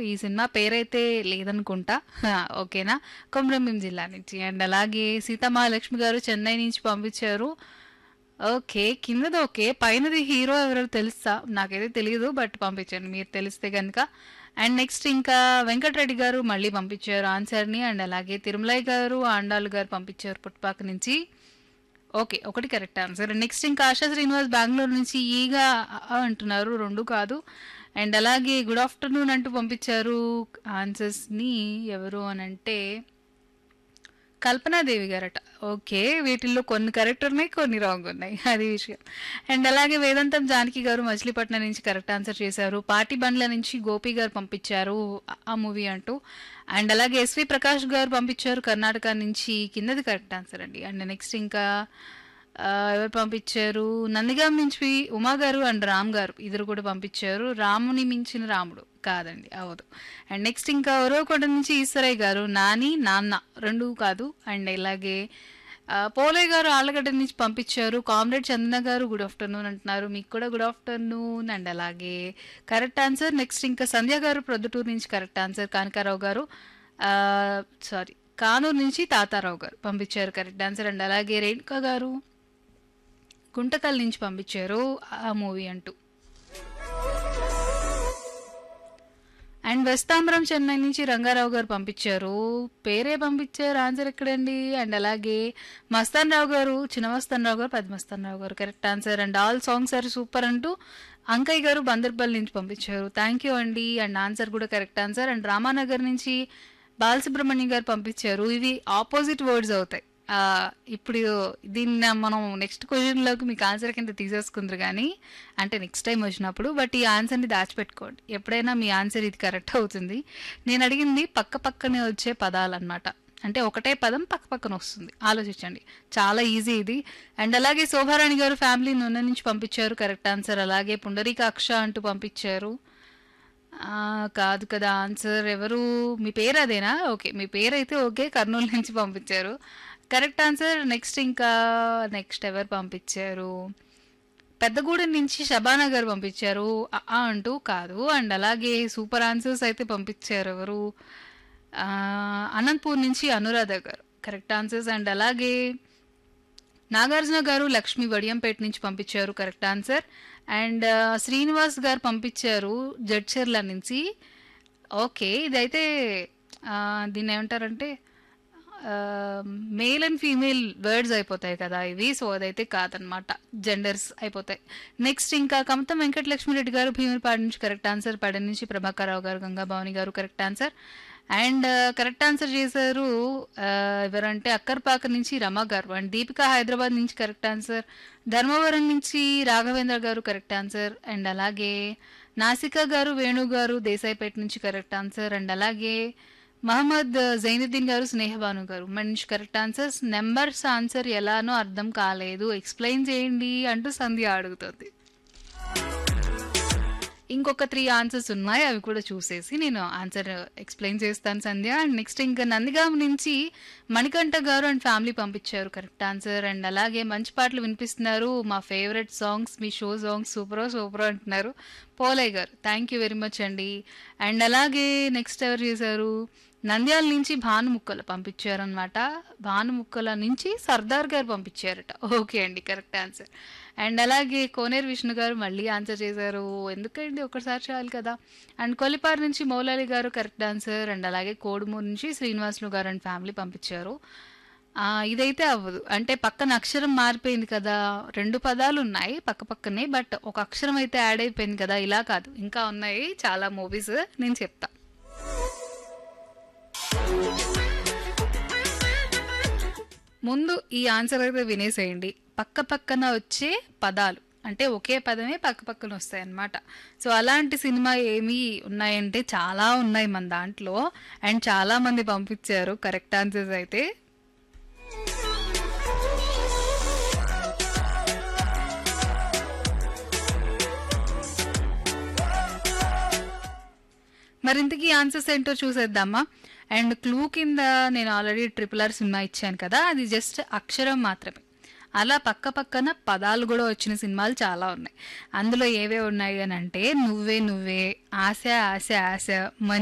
ఈ సినిమా పేరైతే లేదనుకుంటా హా, ఓకేనా కొమరంభీం జిల్లా నుంచి అండ్ అలాగే సీతామహాలక్ష్మి గారు చెన్నై నుంచి పంపించారు ఓకే కిందది ఓకే పైనది హీరో ఎవరో తెలుసా నాకైతే తెలియదు బట్ పంపించండి మీరు తెలిస్తే కనుక అండ్ నెక్స్ట్ ఇంకా వెంకటరెడ్డి గారు మళ్ళీ పంపించారు ఆన్సర్ని అండ్ అలాగే తిరుమలయ్య గారు ఆండాలు గారు పంపించారు పుట్పాక నుంచి ఓకే ఒకటి కరెక్ట్ ఆన్సర్ నెక్స్ట్ ఇంకా ఆశా శ్రీనివాస్ బెంగళూరు నుంచి ఈగా ఆ అంటున్నారు రెండు కాదు అండ్ అలాగే గుడ్ ఆఫ్టర్నూన్ అంటూ పంపించారు ఆన్సర్స్ని ఎవరు అని అంటే కల్పనాదేవి గారట ఓకే వీటిల్లో కొన్ని కరెక్ట్ ఉన్నాయి కొన్ని రాంగ్ ఉన్నాయి అది విషయం అండ్ అలాగే వేదాంతం జానకి గారు మచిలీపట్నం నుంచి కరెక్ట్ ఆన్సర్ చేశారు పార్టీ బండ్ల నుంచి గోపి గారు పంపించారు ఆ- ఆ మూవీ అంటూ అండ్ అలాగే ఎస్వి ప్రకాష్ గారు పంపించారు కర్ణాటక నుంచి కిందది కరెక్ట్ ఆన్సర్ అండి అండ్ నెక్స్ట్ ఇంకా ఆ, ఎవరు పంపించారు నందిగాం నుంచి ఉమా గారు అండ్ రామ్ గారు ఇద్దరు కూడా పంపించారు రాముని మించిన రాముడు కాదండి అవదు అండ్ నెక్స్ట్ ఇంకా ఒరవకొండ నుంచి ఈశ్వరయ్య గారు నాని నాన్న రెండు కాదు అండ్ ఇలాగే ఆ, పోలయ్య గారు ఆళ్ళగడ్డ నుంచి పంపించారు కామ్రేడ్ చందన గారు గుడ్ ఆఫ్టర్నూన్ అంటున్నారు మీకు కూడా గుడ్ ఆఫ్టర్నూన్ అండ్ అలాగే కరెక్ట్ ఆన్సర్ నెక్స్ట్ ఇంకా సంధ్య గారు ప్రొద్దుటూరు నుంచి కరెక్ట్ ఆన్సర్ కానకారావు గారు సారీ కానూరు నుంచి తాతారావు గారు పంపించారు కరెక్ట్ ఆన్సర్ అండ్ అలాగే రేణుకా గారు గుంటకల్ నుంచి పంపించారు ఆ మూవీ అంటూ అండ్ వెస్తాంబరం చెన్నై నుంచి రంగారావు గారు పంపించారు పేరే పంపించారు ఆన్సర్ ఎక్కడండి అండ్ అలాగే మస్తాన్ రావు గారు చిన్న మస్తాన్ రావు గారు పెద్ద Mastan Rao garu correct answer and all songs are super అంటూ అంకయ్య గారు బందర్పల్లి నుంచి పంపించారు థ్యాంక్ యూ అండి అండ్ ఆన్సర్ కూడా కరెక్ట్ ఆన్సర్ అండ్ రామానగర్ నుంచి బాలసుబ్రహ్మణ్యం గారు పంపించారు ఇవి ఆపోజిట్ వర్డ్స్ అవుతాయి ఆ, ఇప్పుడు దీన్ని మనం నెక్స్ట్ క్వశ్చన్లోకి మీకు ఆన్సర్ కింద తీసేసుకుందరు కానీ అంటే నెక్స్ట్ టైం వచ్చినప్పుడు బట్ ఈ ఆన్సర్ని దాచిపెట్టుకోండి ఎప్పుడైనా మీ ఆన్సర్ ఇది కరెక్ట్ అవుతుంది నేను అడిగింది పక్క పక్కనే వచ్చే పదాలు అనమాట అంటే ఒకటే పదం పక్క పక్కన వస్తుంది ఆలోచించండి చాలా ఈజీ ఇది అండ్ అలాగే శోభారాణి గారు ఫ్యామిలీ నూనె నుంచి పంపించారు కరెక్ట్ ఆన్సర్ అలాగే పుండరీకాక్ష అంటూ పంపించారు ఆ, కాదు కదా ఆన్సర్ ఎవరు మీ పేరు అదేనా ఓకే మీ పేరు అయితే ఓకే కర్నూలు నుంచి పంపించారు కరెక్ట్ ఆన్సర్ నెక్స్ట్ ఇంకా నెక్స్ట్ ఎవరు పంపించారు పెద్దగూడెం నుంచి షబానా గారు పంపించారు ఆ ఆ అంటూ కాదు అండ్ అలాగే సూపర్ ఆన్సర్స్ అయితే పంపించారు ఎవరు ఆ, అనంతపూర్ నుంచి అనురాధ గారు కరెక్ట్ ఆన్సర్స్ అండ్ అలాగే నాగార్జున గారు లక్ష్మి వడియంపేట నుంచి పంపించారు కరెక్ట్ ఆన్సర్ అండ్ ఆ, శ్రీనివాస్ గారు పంపించారు జడ్చర్ల నుంచి ఓకే ఇదైతే ఆ, దీన్ని ఏమంటారంటే మేల్ అండ్ ఫీమేల్ వర్డ్స్ అయిపోతాయి కదా ఇవి సో అదైతే కాదనమాట జెండర్స్ అయిపోతాయి నెక్స్ట్ ఇంకా కమతం వెంకటలక్ష్మి గారు భీమునిపాడు నుంచి కరెక్ట్ ఆన్సర్ పడ నుంచి ప్రభాకరరావు గారు Ganga Bhavani garu correct answer and correct answer చేశారు ఆ, ఎవరంటే అక్కర్పాక నుంచి రమ గారు అండ్ దీపిక హైదరాబాద్ నుంచి కరెక్ట్ ఆన్సర్ ధర్మవరం నుంచి రాఘవేంద్ర గారు కరెక్ట్ ఆన్సర్ అండ్ అలాగే నాసికా గారు వేణు గారు దేశాయిపేట నుంచి కరెక్ట్ ఆన్సర్ అండ్ అలాగే మహమ్మద్ జైనుద్దీన్ గారు స్నేహబాను గారు మంచి కరెక్ట్ ఆన్సర్స్ నెంబర్స్ ఆన్సర్ ఎలానో అర్థం కాలేదు ఎక్స్ప్లెయిన్ చేయండి అంటూ సంధ్య అడుగుతుంది ఇంకొక త్రీ ఆన్సర్స్ ఉన్నాయి అవి కూడా చూసేసి నేను ఆన్సర్ ఎక్స్ప్లెయిన్ చేస్తాను సంధ్య అండ్ నెక్స్ట్ ఇంకా నందిగాం నుంచి మణికంఠ గారు అండ్ ఫ్యామిలీ పంపించారు కరెక్ట్ ఆన్సర్ అండ్ అలాగే మంచి పాటలు వినిపిస్తున్నారు మా ఫేవరెట్ సాంగ్స్ మీ షో సాంగ్స్ సూపరో సూపరో అంటున్నారు Polaiah garu thank you very much అండి అండ్ అలాగే నెక్స్ట్ ఎవరు చేశారు నంద్యాల నుంచి భానుముక్కల పంపించారనమాట భానుముక్కల నుంచి సర్దార్ గారు పంపించారట ఓకే అండి కరెక్ట్ ఆన్సర్ అండ్ అలాగే కోనేరు విష్ణు గారు మళ్ళీ ఆన్సర్ చేశారు ఎందుకండి ఒకసారి చాలు కదా అండ్ కొలిపారు నుంచి మౌలాలి గారు కరెక్ట్ ఆన్సర్ అండ్ అలాగే కోడుమూరు నుంచి శ్రీనివాసులు గారు అండ్ ఫ్యామిలీ పంపించారు ఆ, ఇదైతే అవ్వదు అంటే పక్కన అక్షరం మారిపోయింది కదా రెండు పదాలు ఉన్నాయి పక్క పక్కనే బట్ ఒక అక్షరం అయితే యాడ్ అయిపోయింది కదా ఇలా కాదు ఇంకా ఉన్నాయి చాలా మూవీస్ నేను చెప్తా ముందు ఈ ఆన్సర్ అయితే వినేసేయండి పక్క పక్కన వచ్చే పదాలు అంటే ఒకే పదమే పక్క పక్కన వస్తాయి అన్నమాట సో అలాంటి సినిమా ఏమి ఉన్నాయంటే చాలా ఉన్నాయి మన దాంట్లో అండ్ చాలా మంది పంపించారు కరెక్ట్ ఆన్సర్స్ అయితే మరి ఇంతకీ ఆన్సర్స్ ఏంటో చూసేద్దామా అండ్ క్లూ కింద నేను ఆల్రెడీ ట్రిపుల్ ఆర్ సినిమా ఇచ్చాను కదా అది జస్ట్ అక్షరం మాత్రమే అలా పక్క పక్కన పదాలు కూడా వచ్చిన సినిమాలు చాలా ఉన్నాయి అందులో ఏవే ఉన్నాయి అని అంటే నువ్వే నువ్వే ఆశ ఆశ ఆశ